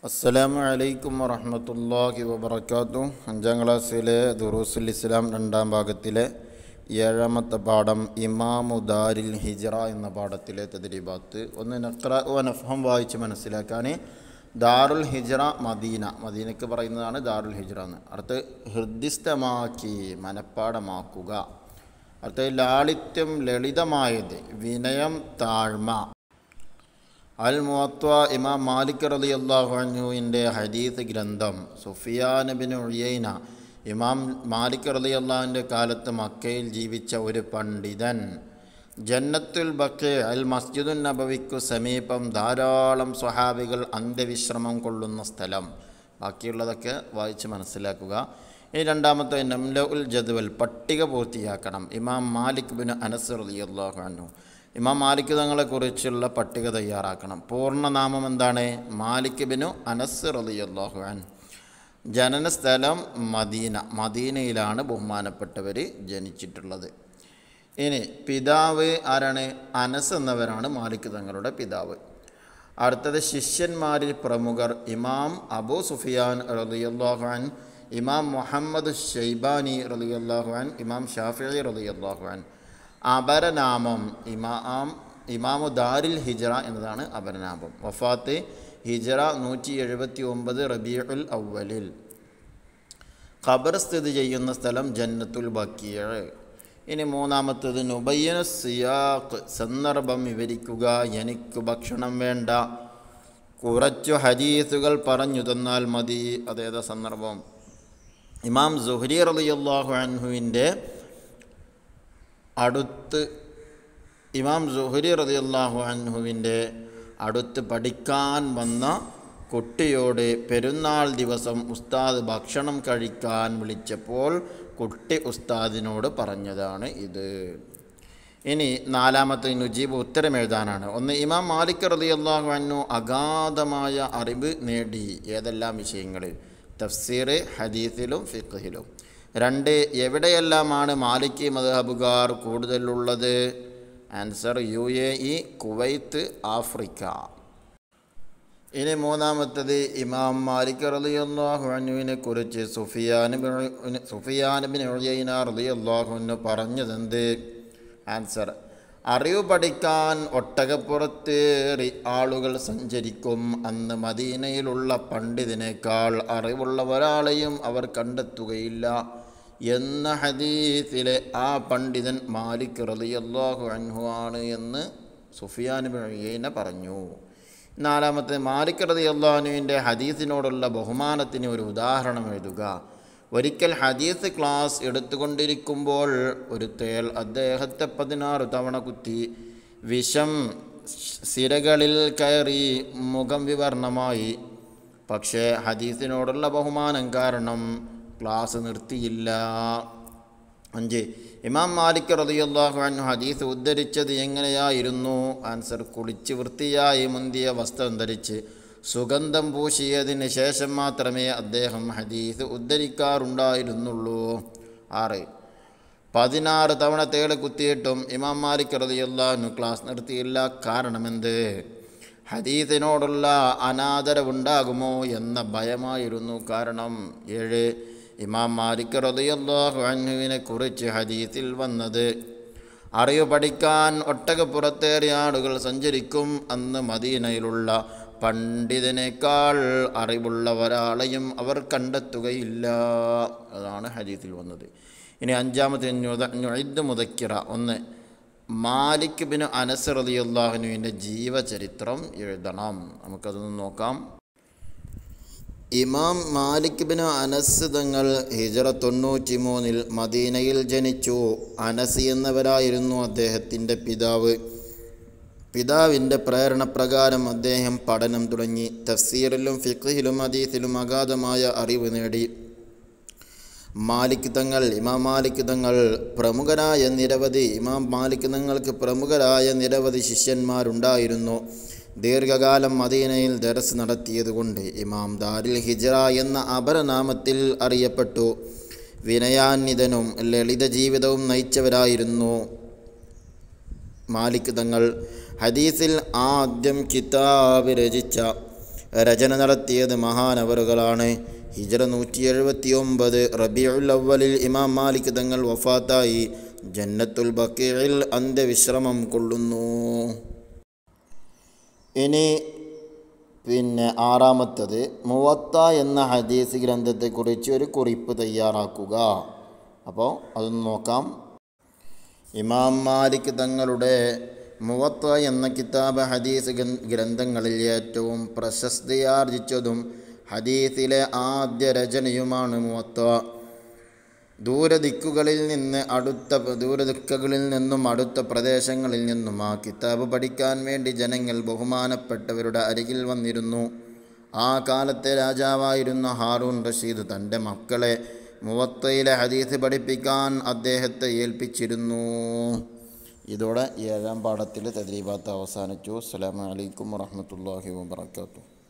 അസ്സലാമു അലൈക്കും വറഹമത്തല്ലാഹി വബർക്കാത്തു അഞ്ചാം ക്ലാസ്സിലെ ദുറൂസുൽ ഇസ്ലാം രണ്ടാം ഭാഗത്തിലെ ഏഴാമത്തെ പാഠം ഇമാമു ദാരിൽ ഹിജറ എന്ന പാഠത്തിലെ തദ്രീബാത്ത് ഒന്ന് നക്ര നഫഹം വായിച്ച് മനസ്സിലാക്കാൻ ദാറുൽ ഹിജറ മദീന മദീനയ്ക്ക് പറയുന്നതാണ് ദാറുൽ ഹിജറ എന്ന് അടുത്ത് ഹൃദ്യസ്ഥമാക്കി മനപ്പാടമാക്കുക അടുത്ത് ലാളിത്യം ലളിതമായത് വിനയം താഴ്മ അൽ മുവത്വ ഇമാം മാലിക് റലി അള്ളാഹു അൻഹുവിൻ്റെ ഹദീസ് ഗ്രന്ഥം സുഫിയാൻ ബിൻ ഉയ്യൈന ഇമാം മാലിക് റലി അള്ളാഹുവിൻ്റെ കാലത്ത് മക്കയിൽ ജീവിച്ച ഒരു പണ്ഡിതൻ ജന്നത്തുൽ ബക്കെ അൽ മസ്ജിദുൻ നബവിക്കു സമീപം ധാരാളം സ്വഹാബികൾ അന്ത്യവിശ്രമം കൊള്ളുന്ന സ്ഥലം ബാക്കിയുള്ളതൊക്കെ വായിച്ച് മനസ്സിലാക്കുക ഇനി രണ്ടാമത്തെ നംല ഉൽ ജദ്വൽ പട്ടിക പൂർത്തിയാക്കണം ഇമാം മാലിക് ബിൻ അനസ് റലി അള്ളാഹു അൻഹു ഇമാം മാലിക് തങ്ങളെക്കുറിച്ചുള്ള പട്ടിക തയ്യാറാക്കണം പൂർണ്ണനാമം എന്താണ് മാലിക് ബിനു അനസ് റളിയല്ലാഹു അൻ ജനന സ്ഥലം മദീന മദീനയിലാണ് ബഹുമാനപ്പെട്ടവർ ജനിച്ചിട്ടുള്ളത് ഇനി പിതാവ് ആരാണ് അനസ് എന്നവരാണ് മാലിക് തങ്ങളുടെ പിതാവ് അടുത്തത് ശിഷ്യന്മാരിൽ പ്രമുഖർ ഇമാം അബൂ സുഫിയാൻ റളിയല്ലാഹു അൻ ഇമാം മുഹമ്മദ് ഷെയ്ബാനി റളിയല്ലാഹു അൻ ഇമാം ഷാഫി റളിയല്ലാഹു അൻ അപരനാമം ഇമാം ഇമാമു ദാരിൽ ഹിജറ എന്നതാണ് അപരനാമം വഫാത്ത് ഹിജറ നൂറ്റി എഴുപത്തി ഒമ്പത് റബീഉൽ അവലിൽ ഖബർ സ്ഥിതി ചെയ്യുന്ന സ്ഥലം ജന്നത്തുൽ ബക്കിയ ഇനി മൂന്നാമത്തത് നുബയ്യന സിയാഖ് സന്ദർഭം വിവരിക്കുക എനിക്ക് ഭക്ഷണം വേണ്ട കുറച്ചു ഹദീസുകൾ പറഞ്ഞു തന്നാൽ മതി അതേതാ സന്ദർഭം ഇമാം സുഹരി റളിയല്ലാഹു അൻഹുവിൻ്റെ അടുത്ത് ഇമാം സുഹരി റളിയല്ലാഹു അൻഹുവിൻ്റെ അടുത്ത് പഠിക്കാൻ വന്ന കുട്ടിയോട് പെരുന്നാൾ ദിവസം ഉസ്താദ് ഭക്ഷണം കഴിക്കാൻ വിളിച്ചപ്പോൾ കുട്ടി ഉസ്താദിനോട് പറഞ്ഞതാണ് ഇത് ഇനി നാലാമത്തെ നുജീബ് ഉത്തരം എഴുതാനാണ് ഒന്ന് ഇമാം മാലിക് റളിയല്ലാഹു അൻഹു അഗാധമായ അറിവ് നേടി ഏതെല്ലാം വിഷയങ്ങളിൽ തഫ്സീർ ഹദീസിലും ഫിഖ്ഹിലും രണ്ട് എവിടെയെല്ലാമാണ് മാലിക്കി മദ്ഹബുകാർ കൂടുതലുള്ളത് answer U A E Kuwait Africa ഇനി മൂന്നാമത്തത് ഇമാം മാലിക് റളിയല്ലാഹു അൻഹുവിനെ കുറിച്ച് സുഫിയാൻ ബിൻ സുഫിയാൻ ബിൻ ഉയൈന റളിയല്ലാഹു പറഞ്ഞതെന്ത് ആൻസർ അറിവ് പഠിക്കാൻ ഒട്ടകപ്പുറത്തേറി ആളുകൾ സഞ്ചരിക്കും അന്ന് മദീനയിലുള്ള പണ്ഡിതിനേക്കാൾ അറിവുള്ള ഒരാളെയും അവർ കണ്ടെത്തുകയില്ല എന്ന ഹദീസിലെ ആ പണ്ഡിതൻ മാലിക് റളിയല്ലാഹു അൻഹു ആണ് എന്ന് സുഫിയാൻ ബിൻ പറഞ്ഞു നാലാമത്തെ മാലിക് റളിയല്ലാഹുവിൻ്റെ ഹദീസിനോടുള്ള ബഹുമാനത്തിന് ഒരു ഉദാഹരണം എഴുതുക ഒരിക്കൽ ഹദീസ് ക്ലാസ് എടുത്തുകൊണ്ടിരിക്കുമ്പോൾ ഒരു തേൾ അദ്ദേഹത്തെ പതിനാറ് തവണ കുത്തി വിഷം സിരകളിൽ കയറി മുഖം വിവർണമായി പക്ഷേ ഹദീസിനോടുള്ള ബഹുമാനം കാരണം ക്ലാസ് നിർത്തിയില്ല അഞ്ച് ഇമാം മാലിക് റളിയല്ലാഹു അൻഹു ഹദീസ് ഉദ്ധരിച്ചത് എങ്ങനെയായിരുന്നു ആൻസർ കുളിച്ച് വൃത്തിയായി മുന്തിയ വസ്ത്രം ധരിച്ച് സുഗന്ധം പൂശിയതിന് ശേഷം മാത്രമേ അദ്ദേഹം ഹദീസ് ഉദ്ധരിക്കാറുണ്ടായിരുന്നുള്ളൂ ആറ് പതിനാറ് തവണ തേള് കുത്തിയിട്ടും ഇമാം മാലിക് റളിയല്ലാഹു ക്ലാസ് നിർത്തിയില്ല കാരണമെന്ത് ഹദീസിനോടുള്ള അനാദരവുണ്ടാകുമോ എന്ന ഭയമായിരുന്നു കാരണം ഏഴ് ഇമാം മാലിക് റളിയല്ലാഹു അൻഹുവിനെ കുറിച്ച് ഹദീസിൽ വന്നത് അറിവ് പഠിക്കാൻ ഒട്ടകപ്പുറത്തേറിയ ആളുകൾ സഞ്ചരിക്കും അന്ന് മദീനയിലുള്ള പണ്ഡിതനേക്കാൾ അറിവുള്ള ഒരാളെയും അവർ കണ്ടെത്തുകയില്ല അതാണ് ഹദീസിൽ വന്നത് ഇനി അഞ്ചാമത്തെ നുഇദ് മുതക്കിറ ഒന്ന് മാലിക് ബിൻ അനസ് റളിയല്ലാഹുവിൻ്റെ ജീവചരിത്രം എഴുതണം നമുക്കതൊന്ന് നോക്കാം ഇമാം മാലിക് ബിൻ അനസ് തങ്ങൾ ഹിജറ തൊണ്ണൂറ്റി മൂന്നിൽ മദീനയിൽ ജനിച്ചു അനസ് എന്നവരായിരുന്നു അദ്ദേഹത്തിൻ്റെ പിതാവ് പിതാവിൻ്റെ പ്രേരണപ്രകാരം അദ്ദേഹം പഠനം തുടങ്ങി തഫ്സീറിലും ഫിഖ്ഹിലും ഹദീസിലും അഗാധമായ അറിവ് നേടി മാലിക് തങ്ങൾ ഇമാം മാലിക് തങ്ങൾ പ്രമുഖരായ നിരവധി ഇമാം മാലിക് തങ്ങൾക്ക് പ്രമുഖരായ നിരവധി ശിഷ്യന്മാരുണ്ടായിരുന്നു ദീർഘകാലം മദീനയിൽ ദർസ് നടത്തിയതുകൊണ്ട് ഇമാം ദാരിൽ ഹിജറ എന്ന അപരനാമത്തിൽ അറിയപ്പെട്ടു വിനയാന്വിതനും ലളിത ജീവിതവും നയിച്ചവരായിരുന്നു മാലിക് തങ്ങൾ ഹദീസിൽ ആദ്യം കിതാബ് രചിച്ച രചന നടത്തിയത് മഹാനവറുകളാണ് ഹിജറ നൂറ്റി എഴുപത്തി ഒമ്പത് റബിയുൽ അവലിൽ ഇമാം മാലിക് തങ്ങൾ വഫാത്തായി ജന്നത്തുൽ ബക്കീൽ അന്ത്യവിശ്രമം കൊള്ളുന്നു ഇനി പിന്നെ ആറാമത്തത് മുവത്ത എന്ന ഹദീസ് ഗ്രന്ഥത്തെക്കുറിച്ച് ഒരു കുറിപ്പ് തയ്യാറാക്കുക അപ്പോൾ അതൊന്ന് നോക്കാം ഇമാം മാലിക് തങ്ങളുടെ മുവത്ത എന്ന കിതാബ് ഹദീസ് ഗ്രന്ഥ- ഗ്രന്ഥങ്ങളിൽ ഏറ്റവും പ്രശസ്തിയാർജിച്ചതും ഹദീസിലെ ആദ്യ രചനയുമാണ് മുവത്ത ദൂരദിക്കുകളിൽ നിന്ന് അടുത്ത ദൂരദിക്കുകളിൽ നിന്നും അടുത്ത പ്രദേശങ്ങളിൽ നിന്നും ആ കിതാബ് പഠിക്കാൻ വേണ്ടി ജനങ്ങൾ ബഹുമാനപ്പെട്ടവരുടെ അരികിൽ വന്നിരുന്നു ആ കാലത്തെ രാജാവായിരുന്ന ഹാറൂൺ റഷീദ് തൻ്റെ മക്കളെ മുവത്തയിലെ ഹദീസ് പഠിപ്പിക്കാൻ അദ്ദേഹത്തെ ഏൽപ്പിച്ചിരുന്നു ഇതോടെ ഏഴാം പാഠത്തിൽ തദ്രീബാത്ത് അവസാനിച്ചു അസ്സലാമു അലൈക്കും വറഹ്മത്തുള്ളാഹി വബറകാതുഹു